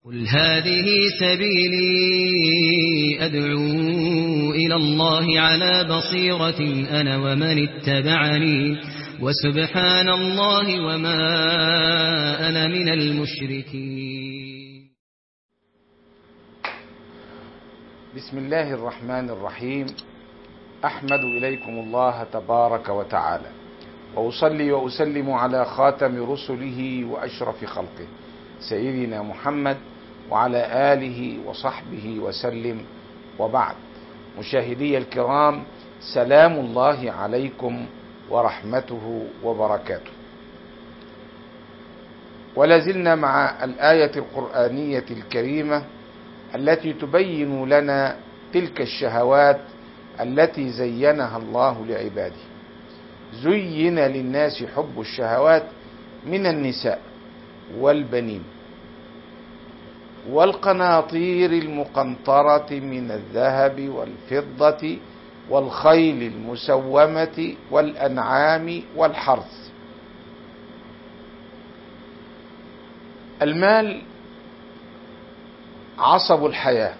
قل هذه سبيلي أدعو إلى الله على بصيرة أنا ومن اتبعني وسبحان الله وما أنا من المشركين بسم الله الرحمن الرحيم احمد اليكم الله تبارك وتعالى واصلي واسلم على خاتم رسله واشرف خلقه سيدنا محمد وعلى اله وصحبه وسلم وبعد مشاهدي الكرام سلام الله عليكم ورحمته وبركاته ولازلنا مع الايه القرانيه الكريمه التي تبين لنا تلك الشهوات التي زينها الله لعباده زين للناس حب الشهوات من النساء والبنين والقناطير المقنطره من الذهب والفضه والخيل المسومه والانعام والحرث المال عصب الحياه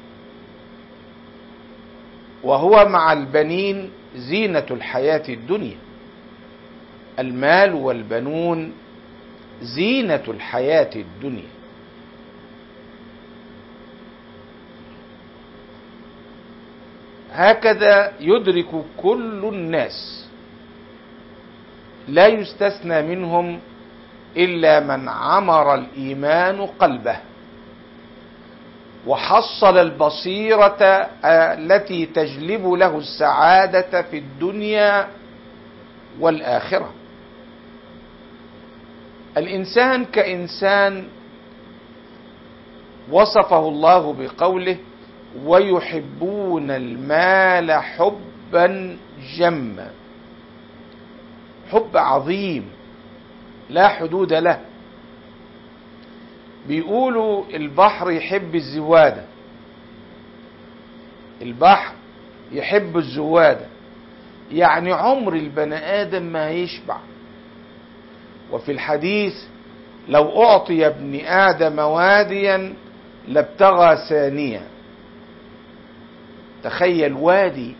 وهو مع البنين زينه الحياه الدنيا المال والبنون زينه الحياه الدنيا هكذا يدرك كل الناس لا يستثنى منهم الا من عمر الايمان قلبه وحصل البصيره التي تجلب له السعاده في الدنيا والاخره الانسان كانسان وصفه الله بقوله ويحبون المال حبا جما حب عظيم لا حدود له بيقولوا البحر يحب الزوادة البحر يحب الزوادة يعني عمر البني آدم ما يشبع وفي الحديث لو أعطي ابن آدم واديا لابتغى ثانيا تخيل وادي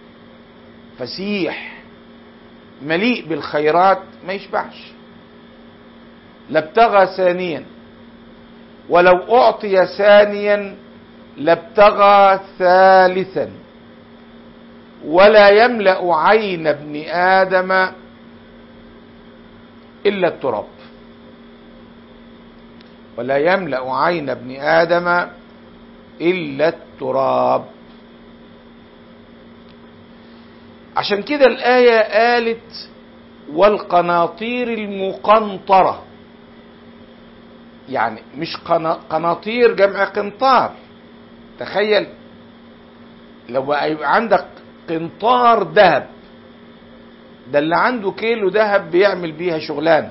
فسيح مليء بالخيرات ما يشبعش لابتغى ثانيا ولو أعطي ثانيا لابتغى ثالثا ولا يملأ عين ابن آدم إلا التراب ولا يملأ عين ابن آدم إلا التراب عشان كده الآية قالت والقناطير المقنطرة يعني مش قناطير جمع قنطار تخيل لو بقى يبقى عندك قنطار ذهب ده اللي عنده كيلو ذهب بيعمل بيها شغلانه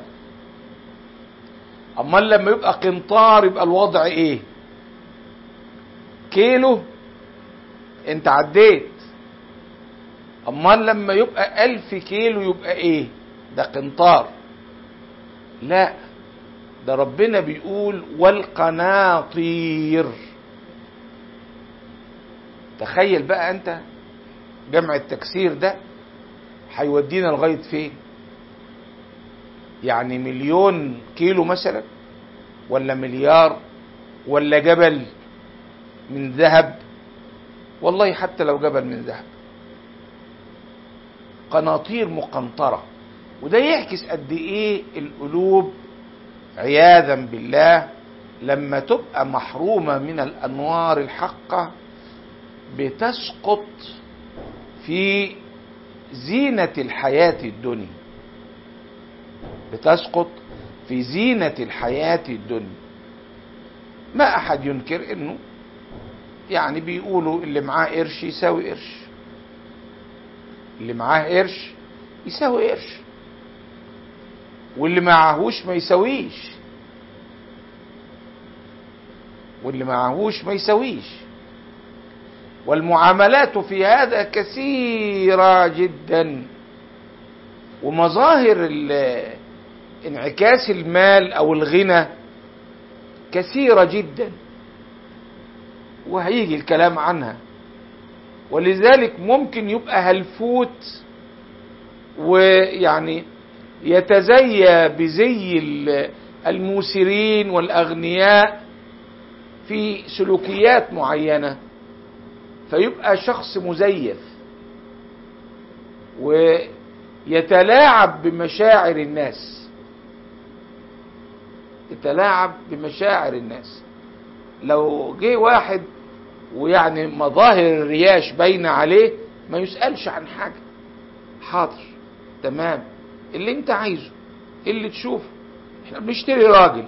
امال لما يبقى قنطار يبقى الوضع ايه كيلو انت عديت امال لما يبقى الف كيلو يبقى ايه ده قنطار لا ده ربنا بيقول والقناطير تخيل بقى انت جمع التكسير ده هيودينا لغايه فين يعني مليون كيلو مثلا ولا مليار ولا جبل من ذهب والله حتى لو جبل من ذهب قناطير مقنطره وده يعكس قد ايه القلوب عياذا بالله لما تبقى محرومه من الانوار الحقه بتسقط في زينه الحياه الدنيا بتسقط في زينه الحياه الدنيا ما احد ينكر انه يعني بيقولوا اللي معاه قرش يساوي قرش اللي معاه قرش يساوي قرش واللي معهوش ما يساويش واللي معهوش ما يساويش والمعاملات في هذا كثيرة جدا ومظاهر ال- انعكاس المال او الغنى كثيرة جدا وهيجي الكلام عنها ولذلك ممكن يبقى هلفوت ويعني يتزيى بزي الموسرين والأغنياء في سلوكيات معينة فيبقى شخص مزيف ويتلاعب بمشاعر الناس يتلاعب بمشاعر الناس لو جه واحد ويعني مظاهر الرياش باينه عليه ما يسألش عن حاجة حاضر تمام اللي انت عايزه اللي تشوفه احنا بنشتري راجل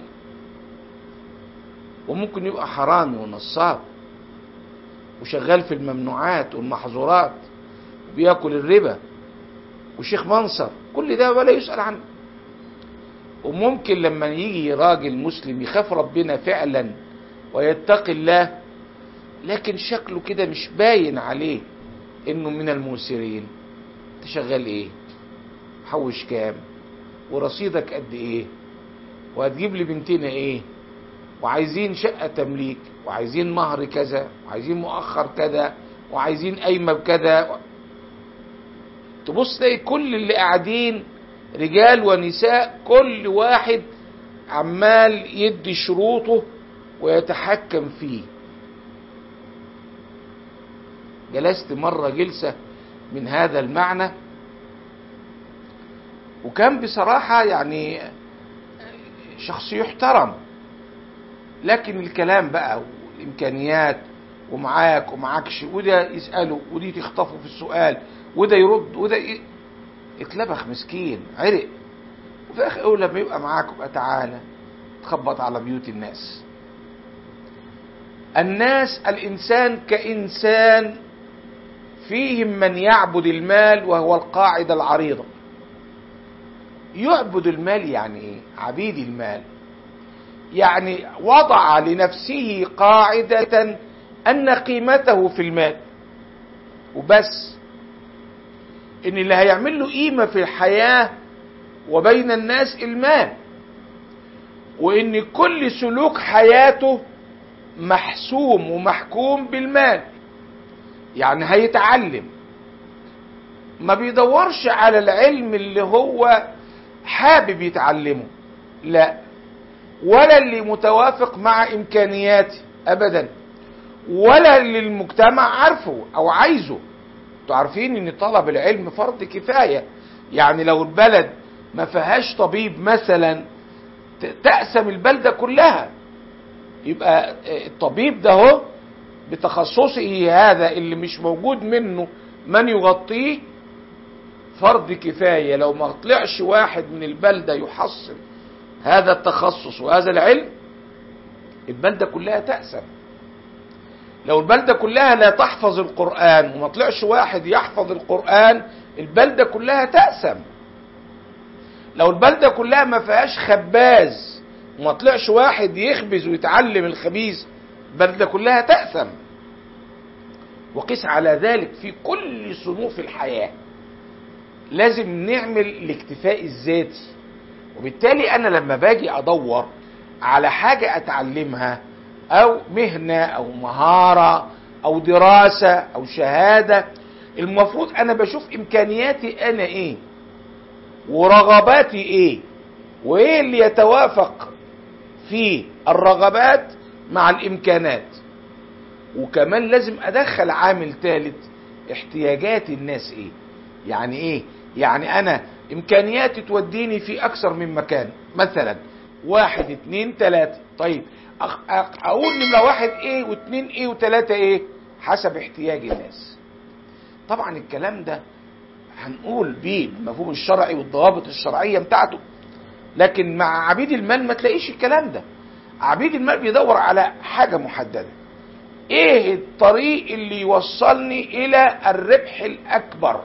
وممكن يبقى حرامي ونصاب وشغال في الممنوعات والمحظورات وبياكل الربا وشيخ منصر كل ده ولا يسأل عنه وممكن لما يجي راجل مسلم يخاف ربنا فعلا ويتقي الله لكن شكله كده مش باين عليه انه من الموسرين انت شغال ايه حوش كام ورصيدك قد ايه وهتجيب لي بنتنا ايه وعايزين شقة تمليك وعايزين مهر كذا وعايزين مؤخر كذا وعايزين قايمة بكذا تبص تلاقي كل اللي قاعدين رجال ونساء كل واحد عمال يدي شروطه ويتحكم فيه جلست مرة جلسة من هذا المعنى وكان بصراحة يعني شخص يحترم لكن الكلام بقى والإمكانيات ومعاك ومعاكش وده يسأله ودي تخطفه في السؤال وده يرد وده ي... اتلبخ مسكين عرق وفي الاخر اول لما يبقى معاك يبقى تعالى تخبط على بيوت الناس الناس الانسان كانسان فيهم من يعبد المال وهو القاعده العريضه يعبد المال يعني ايه عبيد المال يعني وضع لنفسه قاعده ان قيمته في المال وبس ان اللي هيعمل له قيمه في الحياه وبين الناس المال وان كل سلوك حياته محسوم ومحكوم بالمال يعني هيتعلم ما بيدورش على العلم اللي هو حابب يتعلمه لا ولا اللي متوافق مع امكانياتي ابدا ولا اللي المجتمع عارفه او عايزه انتوا عارفين ان طلب العلم فرض كفايه يعني لو البلد ما فيهاش طبيب مثلا تقسم البلده كلها يبقى الطبيب ده هو بتخصصه هذا اللي مش موجود منه من يغطيه فرض كفايه لو ما طلعش واحد من البلده يحصل هذا التخصص وهذا العلم البلده كلها تأسم لو البلده كلها لا تحفظ القرآن وما طلعش واحد يحفظ القرآن البلده كلها تأسم لو البلده كلها ما فيهاش خباز وما طلعش واحد يخبز ويتعلم الخبيز البلده كلها تأسم وقس على ذلك في كل صنوف الحياه لازم نعمل الاكتفاء الذاتي وبالتالي انا لما باجي ادور على حاجه اتعلمها او مهنه او مهاره او دراسه او شهاده المفروض انا بشوف امكانياتي انا ايه ورغباتي ايه وايه اللي يتوافق في الرغبات مع الامكانات وكمان لازم ادخل عامل ثالث احتياجات الناس ايه يعني ايه يعني انا امكانياتي توديني في اكثر من مكان مثلا واحد اتنين تلاتة طيب اقول نمرة واحد ايه واتنين ايه وتلاتة ايه حسب احتياج الناس طبعا الكلام ده هنقول بيه المفهوم الشرعي والضوابط الشرعية بتاعته لكن مع عبيد المال ما تلاقيش الكلام ده عبيد المال بيدور على حاجة محددة ايه الطريق اللي يوصلني الى الربح الاكبر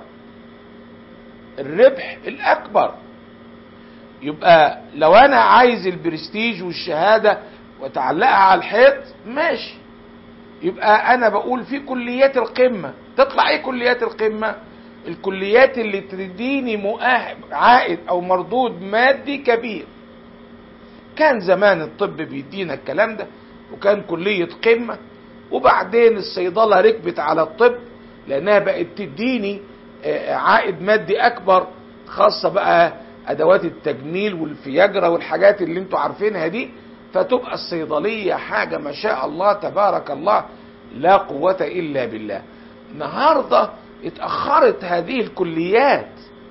الربح الاكبر يبقى لو انا عايز البرستيج والشهاده وتعلقها على الحيط ماشي يبقى انا بقول في كليات القمه تطلع ايه كليات القمه الكليات اللي تديني مؤهل عائد او مردود مادي كبير كان زمان الطب بيدينا الكلام ده وكان كلية قمة وبعدين الصيدلة ركبت على الطب لأنها بقت تديني آه، عائد مادي أكبر خاصة بقى أدوات التجميل والفياجرا والحاجات اللي انتوا عارفينها دي فتبقى الصيدلية حاجة ما شاء الله تبارك الله لا قوة إلا بالله النهاردة اتأخرت هذه الكليات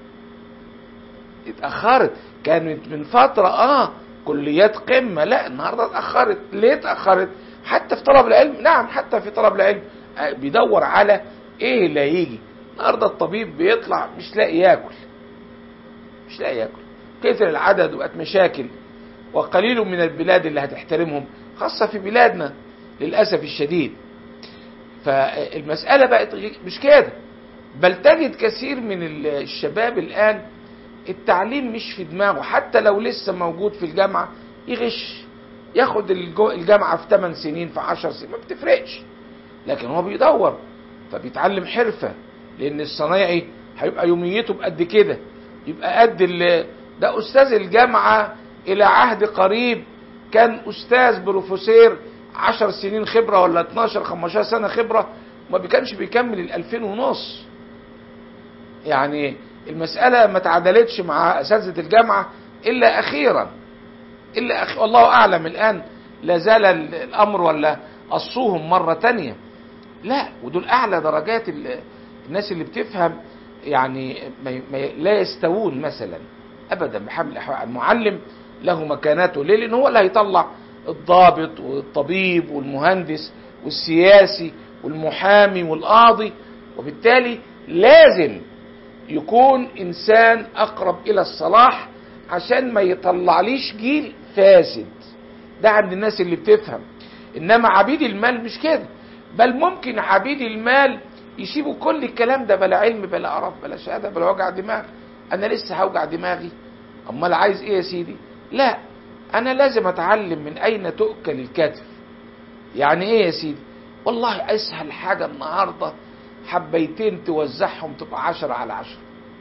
اتأخرت كانت من فترة اه كليات قمة لا النهاردة اتأخرت ليه اتأخرت حتى في طلب العلم نعم حتى في طلب العلم آه، بيدور على ايه اللي هيجي النهاردة الطبيب بيطلع مش لاقي ياكل مش لاقي ياكل كثر العدد وبقت مشاكل وقليل من البلاد اللي هتحترمهم خاصة في بلادنا للأسف الشديد فالمسألة بقت غي- مش كده بل تجد كثير من ال- الشباب الآن التعليم مش في دماغه حتى لو لسه موجود في الجامعة يغش ياخد الجو- الجامعة في 8 سنين في 10 سنين ما بتفرقش لكن هو بيدور فبيتعلم حرفة لأن الصنايعي هيبقى يوميته بقد كده يبقى قد ال- ده أستاذ الجامعة إلى عهد قريب كان أستاذ بروفيسور 10 سنين خبرة ولا 12 15 سنة خبرة ما كانش بيكمل ال 2000 ونص يعني المسألة ما تعادلتش مع أساتذة الجامعة إلا أخيرا إلا أخ... والله أعلم الآن لا زال ال- الأمر ولا قصوهم مرة تانية لا ودول أعلى درجات ال... الناس اللي بتفهم يعني ما... ما... لا يستوون مثلا أبدا بحمل الأحوال المعلم له مكانته ليه لأن هو اللي هيطلع الضابط والطبيب والمهندس والسياسي والمحامي والقاضي وبالتالي لازم يكون انسان اقرب الى الصلاح عشان ما يطلعليش جيل فاسد ده عند الناس اللي بتفهم انما عبيد المال مش كده بل ممكن عبيد المال يسيبوا كل الكلام ده بلا علم بلا قرف بلا شهاده بلا وجع دماغ انا لسه هوجع دماغي امال عايز ايه يا سيدي لا انا لازم اتعلم من اين تؤكل الكتف يعني ايه يا سيدي والله اسهل حاجه النهارده حبيتين توزعهم تبقى عشرة على عشرة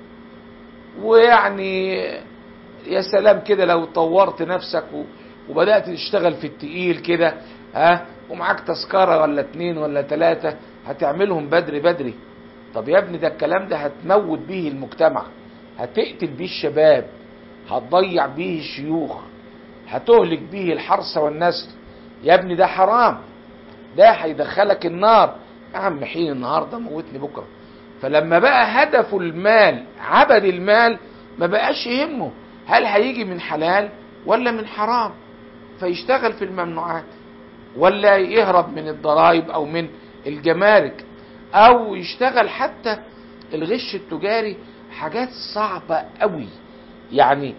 ويعني يا سلام كده لو طورت نفسك و- وبدأت تشتغل في التقيل كده ها ومعاك تذكرة ولا اتنين ولا تلاتة هتعملهم بدري بدري طب يا ابني ده الكلام ده هتموت بيه المجتمع هتقتل بيه الشباب هتضيع بيه الشيوخ هتهلك بيه الحرث والنسل يا ابني ده حرام ده هيدخلك النار يا عم حين النهارده موتني بكره فلما بقى هدفه المال عبد المال ما بقاش يهمه هل هيجي من حلال ولا من حرام فيشتغل في الممنوعات ولا يهرب من الضرائب او من الجمارك او يشتغل حتى الغش التجاري حاجات صعبة قوي يعني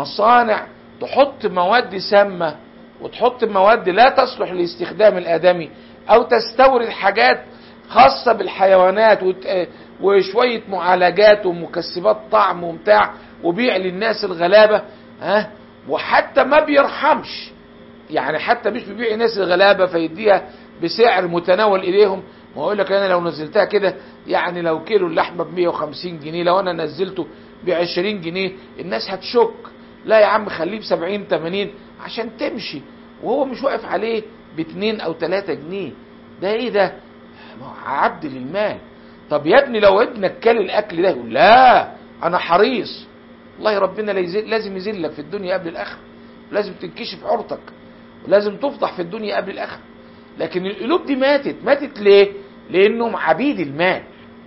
مصانع تحط مواد سامة وتحط مواد لا تصلح لاستخدام الآدمي أو تستورد حاجات خاصة بالحيوانات وت- وشوية معالجات ومكسبات طعم وبتاع وبيع للناس الغلابة ها وحتى ما بيرحمش يعني حتى مش بيبيع الناس الغلابة فيديها بسعر متناول إليهم ما يقول لك أنا لو نزلتها كده يعني لو كيلو اللحمة ب 150 جنيه لو أنا نزلته ب 20 جنيه الناس هتشك لا يا عم خليه ب 70 80 عشان تمشي وهو مش واقف عليه ب 2 أو 3 جنيه ده إيه ده؟ ما هو عبد للمال طب يا ابني لو ابنك كل الأكل ده يقول لا أنا حريص والله ربنا لا يزل- لازم يذلك في الدنيا قبل الآخرة لازم تنكشف عورتك ولازم تفضح في الدنيا قبل الآخرة لكن القلوب دي ماتت ماتت ليه لأنهم عبيد المال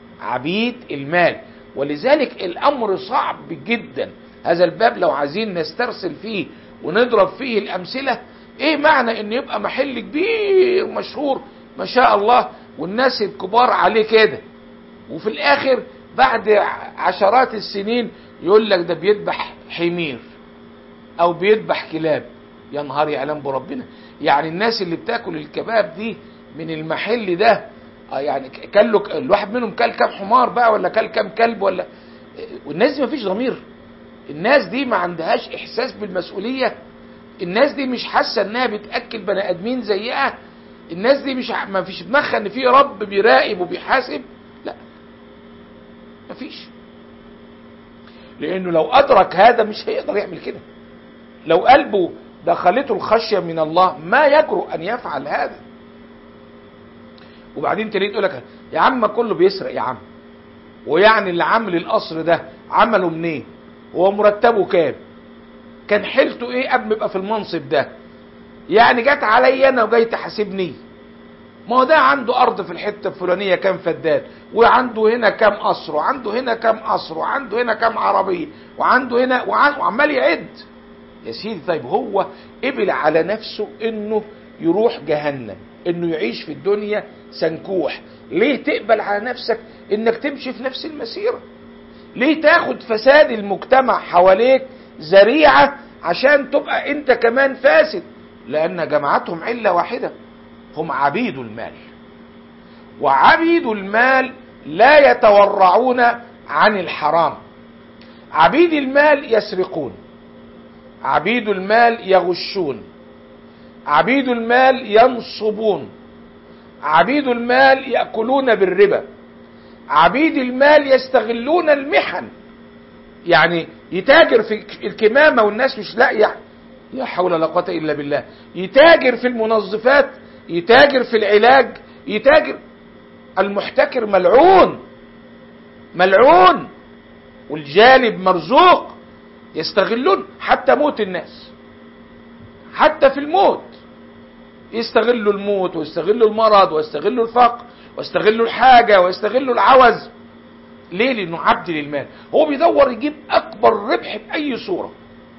عبيد المال ولذلك الأمر صعب جدا هذا الباب لو عايزين نسترسل فيه ونضرب فيه الأمثلة ايه معنى ان يبقى محل كبير مشهور ما شاء الله والناس الكبار عليه كده وفي الاخر بعد عشرات السنين يقول لك ده بيذبح حمير او بيذبح كلاب يا نهار يعلم بربنا يعني الناس اللي بتاكل الكباب دي من المحل ده آه يعني كل له الواحد منهم كل كام حمار بقى ولا كل كام كلب ولا والناس دي مفيش ضمير الناس دي ما عندهاش احساس بالمسؤوليه الناس دي مش حاسه انها بتاكل بني ادمين زيها الناس دي مش ع- ما فيش دماغها ان في رب بيراقب وبيحاسب لا مفيش لانه لو ادرك هذا مش هيقدر يعمل كده لو قلبه دخلته الخشية من الله ما يجرؤ أن يفعل هذا وبعدين تريد تقول لك يا عم كله بيسرق يا عم ويعني اللي عامل القصر ده عمله منين هو مرتبه كام كان حيلته ايه قبل ما يبقى في المنصب ده يعني جت عليا انا وجاي تحاسبني ما هو ده عنده ارض في الحته الفلانيه كام فدان وعنده هنا كام قصر وعنده هنا كام قصر وعنده هنا كام عربيه وعنده هنا وعن- وعمال يعد يا سيدي طيب هو قبل على نفسه انه يروح جهنم انه يعيش في الدنيا سنكوح ليه تقبل على نفسك انك تمشي في نفس المسيره ليه تاخد فساد المجتمع حواليك ذريعه عشان تبقى انت كمان فاسد لان جماعتهم عله واحده هم عبيد المال وعبيد المال لا يتورعون عن الحرام عبيد المال يسرقون عبيد المال يغشون عبيد المال ينصبون عبيد المال ياكلون بالربا عبيد المال يستغلون المحن يعني يتاجر في الكمامه والناس مش لاقيه لا حول ولا قوه الا بالله يتاجر في المنظفات يتاجر في العلاج يتاجر المحتكر ملعون ملعون والجانب مرزوق يستغلون حتى موت الناس حتى في الموت يستغلوا الموت ويستغلوا المرض ويستغلوا الفقر ويستغلوا الحاجة ويستغلوا العوز ليه لانه عبد للمال هو بيدور يجيب اكبر ربح باي صورة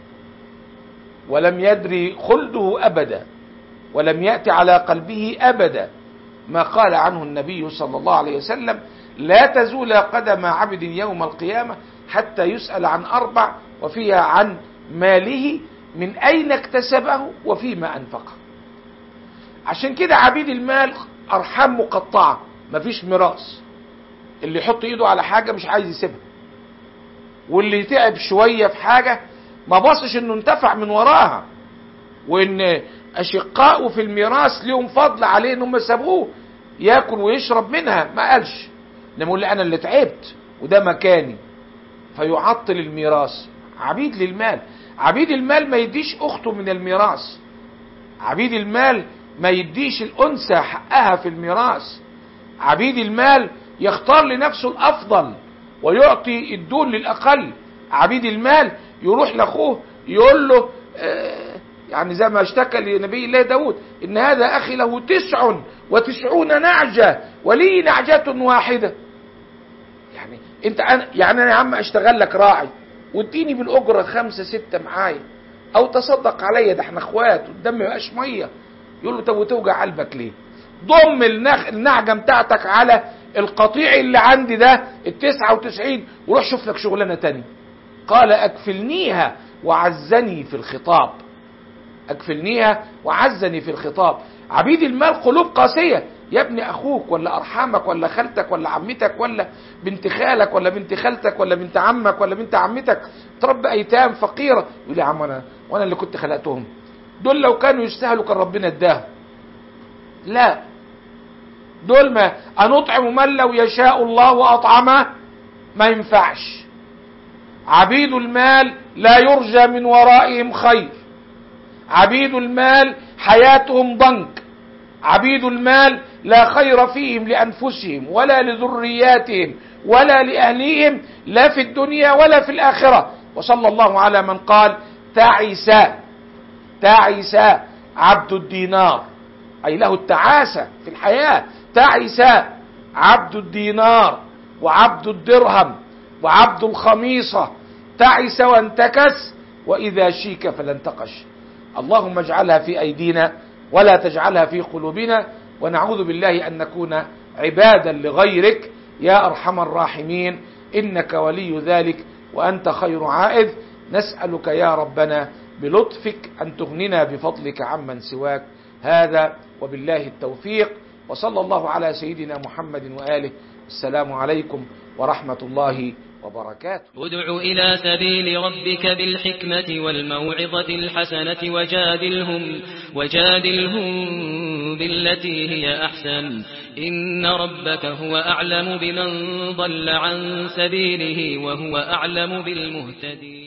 ولم يدري خلده ابدا ولم يأتي على قلبه ابدا ما قال عنه النبي صلى الله عليه وسلم لا تزول قدم عبد يوم القيامة حتى يسأل عن أربع وفيها عن ماله من أين اكتسبه وفيما أنفقه عشان كده عبيد المال أرحام مقطعة مفيش ميراث اللي يحط ايده على حاجة مش عايز يسيبها واللي تعب شوية في حاجة ما بصش انه انتفع من وراها وان اشقائه في الميراث ليهم فضل عليه انهم سابوه ياكل ويشرب منها ما قالش انما يقول لي انا اللي تعبت وده مكاني فيعطل الميراث عبيد للمال عبيد المال ما يديش اخته من الميراث عبيد المال ما يديش الانثى حقها في الميراث عبيد المال يختار لنفسه الافضل ويعطي الدون للاقل عبيد المال يروح لاخوه يقول له آه يعني زي ما اشتكى لنبي الله داود ان هذا اخي له تسع وتسعون نعجة ولي نعجة واحدة يعني انت أنا يعني انا يا عم اشتغل لك راعي واديني بالاجرة خمسة ستة معايا او تصدق عليا ده احنا اخوات والدم ما يبقاش مية يقول له طب وتوجع قلبك ليه ضم النخ... النعجة بتاعتك على القطيع اللي عندي ده التسعة وتسعين وروح شوف لك شغلانة تاني قال اكفلنيها وعزني في الخطاب اكفلنيها وعزني في الخطاب عبيد المال قلوب قاسية يا ابن اخوك ولا ارحامك ولا خالتك ولا عمتك ولا بنت خالك ولا بنت خالتك ولا بنت عمك ولا بنت عمتك تربى ايتام فقيرة يقول يا عم انا وانا اللي كنت خلقتهم دول لو كانوا يستاهلوا كان ربنا اداهم لا دول ما أنطعم من لو يشاء الله وأطعمه ما ينفعش عبيد المال لا يرجى من ورائهم خير عبيد المال حياتهم ضنك عبيد المال لا خير فيهم لأنفسهم ولا لذرياتهم ولا لأهليهم لا في الدنيا ولا في الآخرة وصلى الله على من قال تعس تعس عبد الدينار أي له التعاسة في الحياة تعس عبد الدينار وعبد الدرهم وعبد الخميصة تعس وانتكس وإذا شيك فلانتقش اللهم اجعلها في أيدينا ولا تجعلها في قلوبنا ونعوذ بالله أن نكون عبادا لغيرك يا أرحم الراحمين إنك ولي ذلك وأنت خير عائذ نسألك يا ربنا بلطفك أن تغننا بفضلك عمن سواك هذا وبالله التوفيق وصلى الله على سيدنا محمد وآله السلام عليكم ورحمة الله وبركاته ادع إلى سبيل ربك بالحكمة والموعظة الحسنة وجادلهم, وجادلهم بالتي هي أحسن إن ربك هو أعلم بمن ضل عن سبيله وهو أعلم بالمهتدين